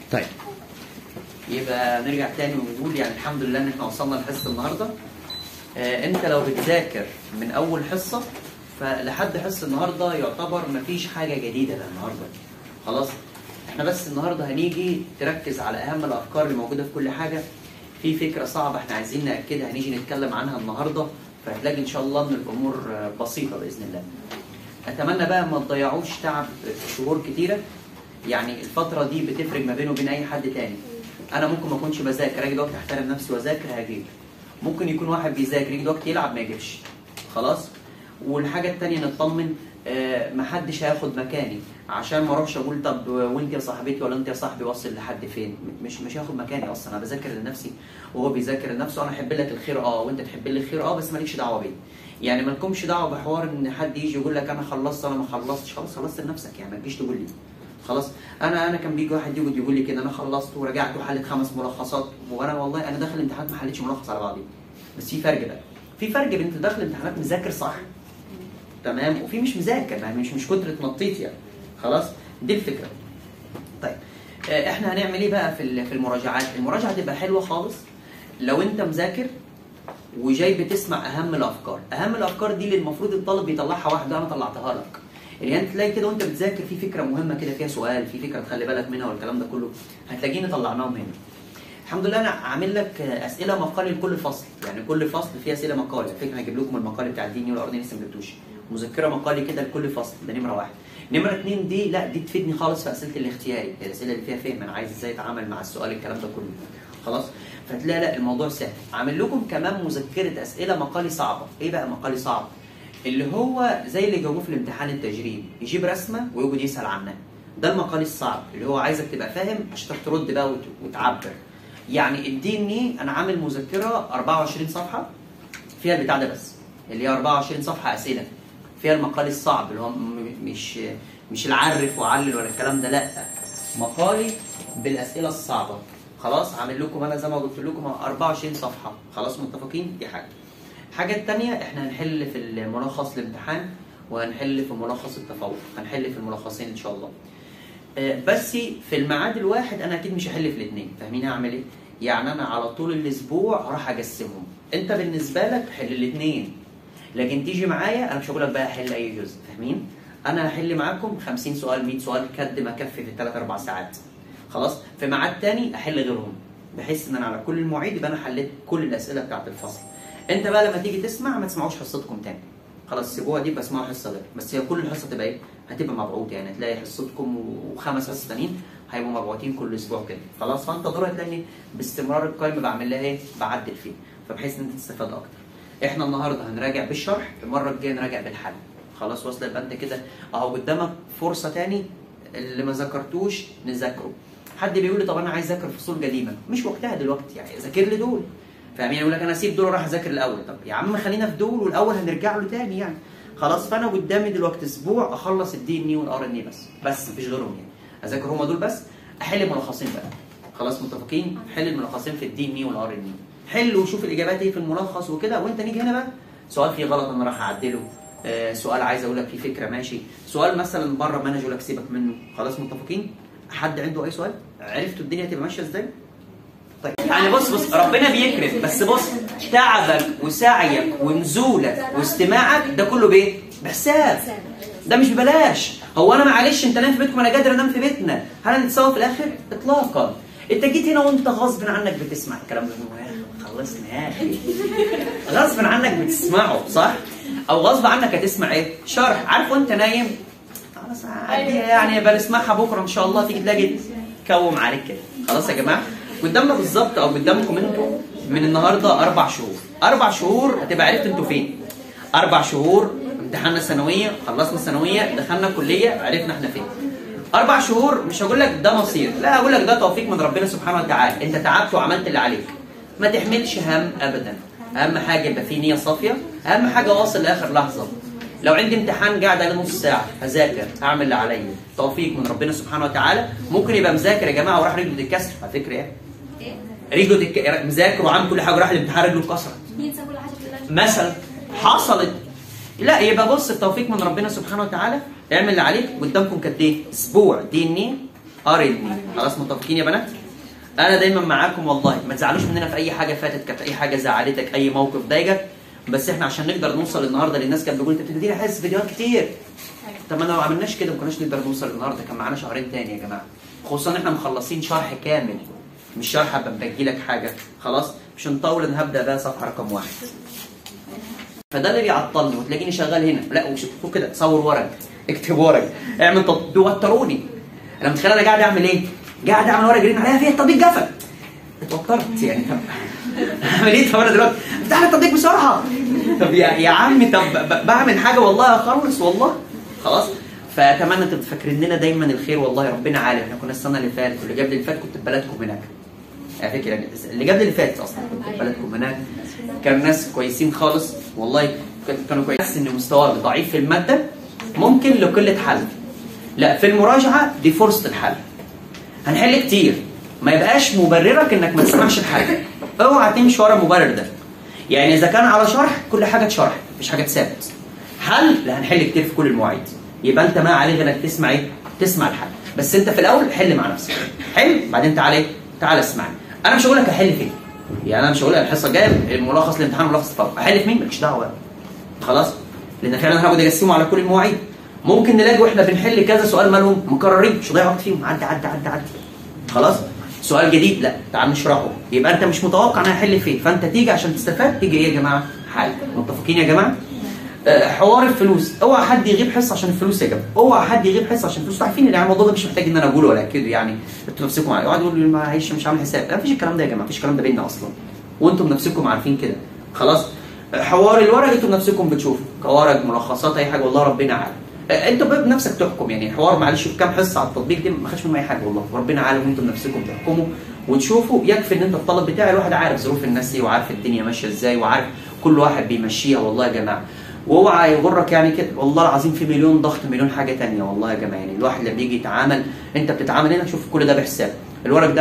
طيب يبقى نرجع تاني ونقول يعني الحمد لله ان احنا وصلنا لحصه النهارده آه انت لو بتذاكر من اول حصه فلحد حصه النهارده يعتبر مفيش حاجه جديده النهارده خلاص احنا بس النهارده هنيجي تركز على اهم الافكار اللي موجوده في كل حاجه في فكره صعبه احنا عايزين ناكدها هنيجي نتكلم عنها النهارده فهتلاقي ان شاء الله ان الامور آه، بسيطه باذن الله اتمنى بقى ما تضيعوش تعب في شهور كتيره يعني الفتره دي بتفرق ما بينه وبين اي حد تاني انا ممكن ما اكونش بذاكر اجي وقت احترم نفسي واذاكر هجيب ممكن يكون واحد بيذاكر يجي وقت يلعب ما يجيبش خلاص والحاجه التانيه نطمن آه، محدش هياخد مكاني عشان ما اروحش اقول طب وانت يا صاحبتي ولا انت يا صاحبي واصل لحد فين مش مش هياخد مكاني اصلا انا بذاكر لنفسي وهو بيذاكر لنفسه انا احب لك الخير اه وانت تحب لي الخير اه بس مالكش دعوه بيا يعني ما لكمش دعوه بحوار ان حد يجي يقول لك انا خلصت انا ما خلصتش خلاص خلصت لنفسك يعني ما تجيش تقول لي خلاص انا انا كان بيجي واحد يقعد يقول لي كده انا خلصت ورجعت وحلت خمس ملخصات وانا والله انا داخل الامتحانات ما حلتش ملخص على بعضي بس في فرق بقى في فرق بين انت داخل الامتحانات مذاكر صح تمام وفي مش مذاكر يعني مش مش كتره نطيط يعني خلاص دي الفكره طيب آه، احنا هنعمل ايه بقى في ال- في المراجعات المراجعه تبقى حلوه خالص لو انت مذاكر وجاي بتسمع اهم الافكار اهم الافكار دي اللي المفروض الطالب يطلعها واحده انا طلعتها لك يعني انت تلاقي كده وانت بتذاكر في فكره مهمه كده فيها سؤال في فكره تخلي بالك منها والكلام ده كله هتلاقيني طلعناهم هنا الحمد لله انا عامل لك اسئله مقالي لكل فصل يعني كل فصل فيه اسئله مقالي فكره هجيب لكم المقال بتاع الديني والارضي لسه ما جبتوش مذكره مقالي كده لكل فصل ده نمره واحد نمره اتنين دي لا دي تفيدني خالص في اسئله الاختياري الاسئله اللي فيها فهم انا عايز ازاي اتعامل مع السؤال الكلام ده كله خلاص فتلاقي لا الموضوع سهل عامل لكم كمان مذكره اسئله مقالي صعبه ايه بقى مقالي صعب اللي هو زي اللي جابوه في الامتحان التجريبي يجيب رسمه ويقعد يسال عنها ده المقال الصعب اللي هو عايزك تبقى فاهم عشان تعرف ترد بقى وت- وتعبر يعني اديني انا عامل مذكره 24 صفحه فيها البتاع ده بس اللي هي 24 صفحه اسئله فيها المقال الصعب اللي هو م- مش مش العرف وعلل ولا الكلام ده لا مقالي بالاسئله الصعبه خلاص عامل لكم انا زي ما قلت لكم 24 صفحه خلاص متفقين دي حاجه الحاجه الثانيه احنا هنحل في الملخص الامتحان وهنحل في ملخص التفوق هنحل في الملخصين ان شاء الله آه، بس في الميعاد الواحد انا اكيد مش هحل في الاثنين فاهمين هعمل ايه يعني انا على طول الاسبوع راح اقسمهم انت بالنسبه لك حل الاثنين لكن تيجي معايا انا مش هقول لك بقى حل اي جزء فاهمين انا هحل معاكم 50 سؤال 100 سؤال قد ما اكفي في الثلاث اربع ساعات خلاص في ميعاد تاني احل غيرهم بحيث ان انا على كل المواعيد يبقى انا حليت كل الاسئله بتاعت الفصل انت بقى لما تيجي تسمع ما تسمعوش حصتكم تاني خلاص سيبوها دي بسمعوا حصه غير بس هي كل حصه تبقى ايه هتبقى مبعوثه يعني تلاقي حصتكم وخمس حصص تانيين هيبقوا مبعوثين كل اسبوع كده خلاص فانت دور هتلاقيني باستمرار القائمه بعمل لها ايه بعدل فيه فبحيث ان انت تستفاد اكتر احنا النهارده هنراجع بالشرح المره الجايه نراجع بالحل خلاص واصله يبقى انت كده اهو قدامك فرصه تاني اللي ما ذاكرتوش نذاكره حد بيقول لي طب انا عايز اذاكر فصول قديمه مش وقتها دلوقتي يعني ذاكر لي دول فاهمين يقول لك انا اسيب دول واروح اذاكر الاول طب يا عم خلينا في دول والاول هنرجع له تاني يعني خلاص فانا قدامي دلوقتي اسبوع اخلص الدي ان اي والار ان اي بس بس مفيش غيرهم يعني اذاكر هما دول بس احل ملخصين بقى خلاص متفقين حل الملخصين في الدي ان اي والار ان اي حل وشوف الاجابات ايه في الملخص وكده وانت نيجي هنا بقى سؤال فيه غلط انا راح اعدله آه سؤال عايز اقول لك فيه فكره ماشي سؤال مثلا بره منهج اقول لك سيبك منه خلاص متفقين حد عنده اي سؤال عرفتوا الدنيا تبقى ماشيه ازاي طيب يعني بص بص ربنا بيكرم بس بص تعبك وسعيك ونزولك واستماعك ده كله بايه؟ بحساب ده مش ببلاش هو انا معلش انت نام في بيتكم انا قادر انام في بيتنا هل هنتساوى في الاخر؟ اطلاقا انت جيت هنا وانت غصب عنك بتسمع الكلام ده يا أخي، خلصنا يا اخي غصب عنك بتسمعه صح؟ او غصب عنك هتسمع ايه؟ شرح عارف وانت نايم خلاص عادي يعني بنسمعها بكره ان شاء الله تيجي تلاقي كوم عليك كده خلاص يا جماعه قدامنا بالظبط او قدامكم انتوا من النهارده اربع شهور اربع شهور هتبقى عرفت انتوا فين اربع شهور امتحاننا الثانويه خلصنا الثانويه دخلنا كليه عرفنا احنا فين اربع شهور مش هقول لك ده مصير لا هقول لك ده توفيق من ربنا سبحانه وتعالى انت تعبت وعملت اللي عليك ما تحملش هم ابدا اهم حاجه يبقى في نيه صافيه اهم حاجه واصل لاخر لحظه لو عندي امتحان قاعد عليه نص ساعه هذاكر هعمل اللي عليا توفيق من ربنا سبحانه وتعالى ممكن يبقى مذاكر يا جماعه وراح رجله تتكسر على فكره ايه رجله تك... مذاكر وعامل كل حاجه وراح الامتحان رجله اتكسرت ينسى كل حاجه في اللجنه مثلا حصلت لا يبقى بص التوفيق من ربنا سبحانه وتعالى اعمل اللي عليك قدامكم قد ايه؟ اسبوع دي ان ايه ار ان خلاص متفقين يا بنات انا دايما معاكم والله ما تزعلوش مننا في اي حاجه فاتت كانت اي حاجه زعلتك اي موقف ضايقك بس احنا عشان نقدر نوصل النهارده للناس كانت بتقول انت بتديني حس فيديوهات كتير طب ما لو ما عملناش كده ما كناش نقدر نوصل النهارده كان معانا شهرين تاني يا جماعه خصوصا ان احنا مخلصين شرح كامل مش شرح ابقى بجي لك حاجه خلاص مش هنطول انا هبدا بقى صفحه رقم واحد فده اللي بيعطلني وتلاقيني شغال هنا لا وشوفوا كده صور ورق اكتب ورق اعمل تطبيق بيوتروني انا متخيل انا قاعد اعمل ايه؟ قاعد اعمل ورق جرين عليها فيها التطبيق قفل اتوترت يعني طب اعمل ايه طب انا دلوقتي افتح لي التطبيق بسرعه طب يا يا عمي طب ب- بعمل حاجه والله اخلص والله خلاص فاتمنى تبقوا فاكريننا دايما الخير والله ربنا عالم احنا كنا السنه اللي فاتت واللي قبل اللي فات كنت في بلدكم هناك على فكره يعني اللي قبل اللي فات اصلا كنت في بلدكم هناك كان ناس كويسين خالص والله كان- كانوا كويسين ان مستواك ضعيف في الماده ممكن لقله حل لا في المراجعه دي فرصه الحل هنحل كتير ما يبقاش مبررك انك ما تسمعش الحل اوعى تمشي ورا المبرر ده يعني اذا كان على شرح كل حاجه اتشرح مفيش حاجه اتثبت حل لا هنحل كتير في كل المواعيد يبقى انت ما عليك انك تسمع ايه تسمع الحل بس انت في الاول حل مع نفسك حل بعدين تعالى ايه تعالى اسمعني انا مش هقول لك احل فين يعني انا مش هقول لك الحصه الجايه الملخص الامتحان ملخص الفرق احل في مين مالكش دعوه بقى. خلاص لان فعلا هقعد اقسمه على كل المواعيد ممكن نلاقي واحنا بنحل كذا سؤال مالهم مكررين مش هضيع وقت فيهم عدي عدي عدي عدي خلاص سؤال جديد لا تعال نشرحه يبقى انت مش متوقع انا هحل فين فانت تيجي عشان تستفاد تيجي ايه يا جماعه حل متفقين يا جماعه آه، حوار الفلوس اوعى حد يغيب حصه عشان الفلوس يا جماعه اوعى حد يغيب حصه عشان الفلوس عارفين ان يعني الموضوع ده مش محتاج ان انا اقوله ولا كده يعني انتوا نفسكم عارفين يقعد يقول لي معلش مش عامل حساب لا مفيش الكلام ده يا جماعه مفيش الكلام ده بيننا اصلا وانتم نفسكم عارفين كده خلاص آه، حوار الورق انتم نفسكم بتشوفوا كورق ملخصات اي حاجه والله ربنا عالم آه، انتوا بقى بنفسك تحكم يعني حوار معلش بكام حصه على التطبيق دي ما خدش منه اي حاجه والله وربنا عالم وانتم نفسكم تحكموا وتشوفوا يكفي ان انت الطلب بتاعي الواحد عارف ظروف الناس ايه وعارف الدنيا ماشيه ازاي وعارف كل واحد بيمشيها والله يا جماعه واوعى يغرك يعني كده والله العظيم في مليون ضغط مليون حاجه تانية والله يا جماعه يعني الواحد لما يجي يتعامل انت بتتعامل هنا شوف كل ده بحساب الورق ده